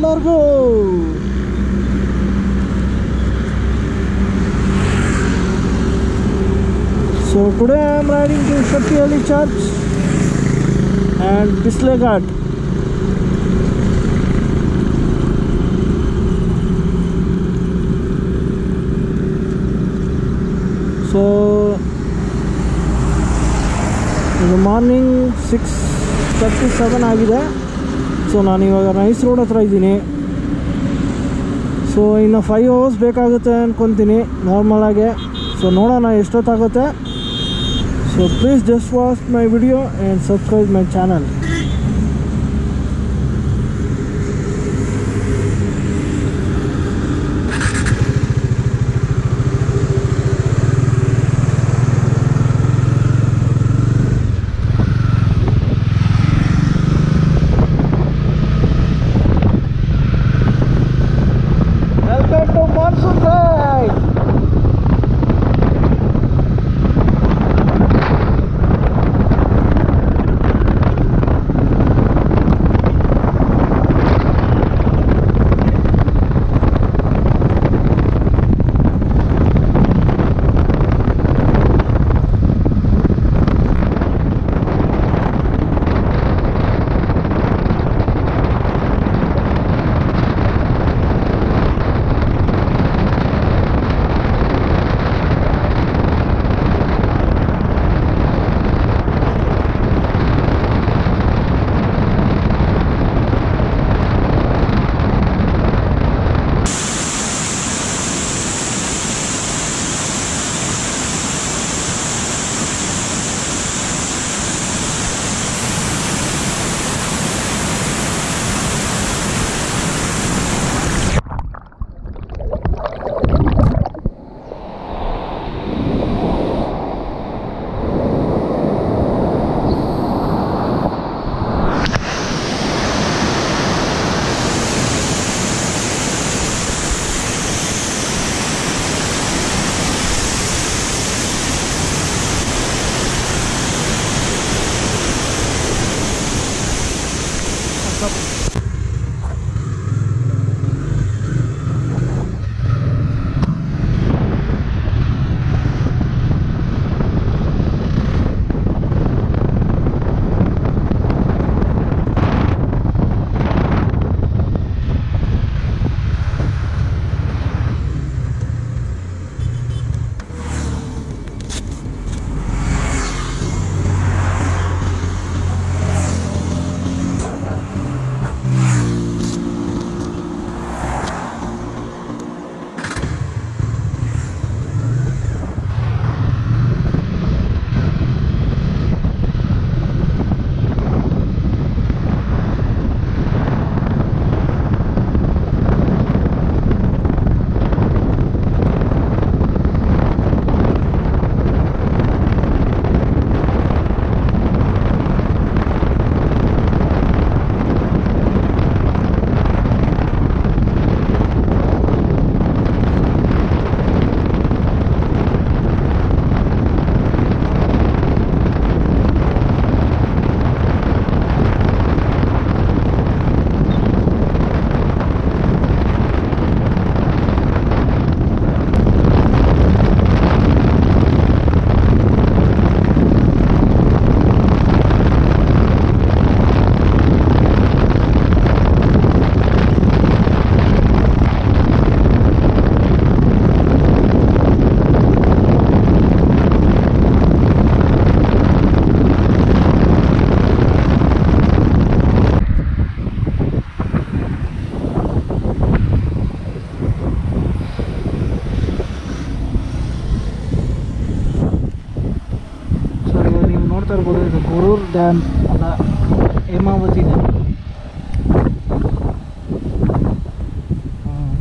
ಎಲ್ಲರಿಗೂ So today I am riding to Shakti Church and Bisle Ghat. So ಇದು morning six thirty seven ಆಗಿದೆ so ನಾನು ಇವಾಗ nice road ಹತ್ರ ಇದ್ದೀನಿ ಸೊ ಇನ್ನು ಫೈವ್ ಅವರ್ಸ್ ಬೇಕಾಗುತ್ತೆ ಅಂದ್ಕೊತೀನಿ ನಾರ್ಮಲಾಗೆ ಸೊ ನೋಡೋಣ ಎಷ್ಟೊತ್ತಾಗುತ್ತೆ so please just watch my video and subscribe my channel welcome to monsoon ride so ಇವಾಗ ನೀವು ನೋಡ್ತಾ ಇರ್ಬೋದು ಇದು ಗೊರೂರ್ ಡ್ಯಾಮ್ ಅಲ್ಲ ಹೇಮಾವತಿ ಡ್ಯಾಮ್ ಹ್ಮ್.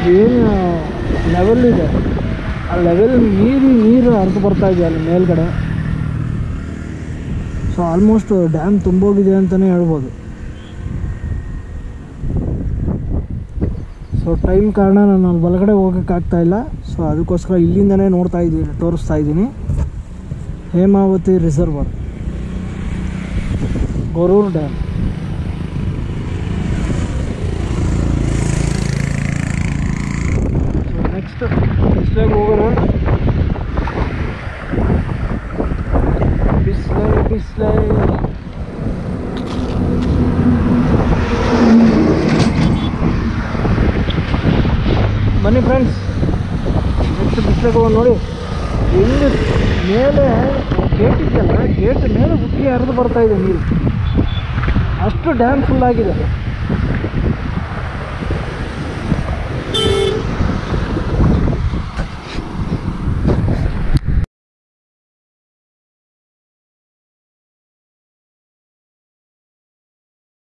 ಏನು ಲೆವೆಲ್ ಇದೆ ಆ ಲೆವೆಲ್ ಮೀರಿ ನೀರು ಹರಿದು ಬರ್ತಾ ಇದೆ ಅಲ್ಲಿ ಮೇಲ್ಗಡೆ ಸೊ ಆಲ್ಮೋಸ್ಟ್ ಡ್ಯಾಮ್ ತುಂಬೋಗಿದೆ ಅಂತಲೇ ಹೇಳ್ಬೋದು ಸೊ ಟೈಮ್ ಕಾರಣ ನಾನು ಅಲ್ಲಿ ಒಳಗಡೆ ಹೋಗೋಕ್ಕಾಗ್ತಾ ಇಲ್ಲ ಸೊ ಅದಕ್ಕೋಸ್ಕರ ಇಲ್ಲಿಂದನೇ ನೋಡ್ತಾ ಇದ್ದೀನಿ ತೋರಿಸ್ತಾ ಇದ್ದೀನಿ Hemavathi reservoir Goruru dam so next ಬಿಸ್ಲಾಗ ಹೋಗೋಣ ಬಿಸ್ಲೈ ಬಿಸ್ಲೈ ಬನ್ನಿ ಫ್ರೆಂಡ್ಸ್ ನೆಕ್ಸ್ಟ್ ಬಿಸ್ಲಾಗ ಹೋಗೋಣ ನೋಡಿ ಎಲ್ಲಿ ಮೇಲೆ ಗೇಟ್ ಇದೆಯಲ್ಲ ಗೇಟ್ ಮೇಲೆ ಉಕ್ಕಿ ಹರಿದು ಬರ್ತಾ ಇದೆ ನೀರು ಅಷ್ಟು ಡ್ಯಾಮ್ ಫುಲ್ ಆಗಿದೆ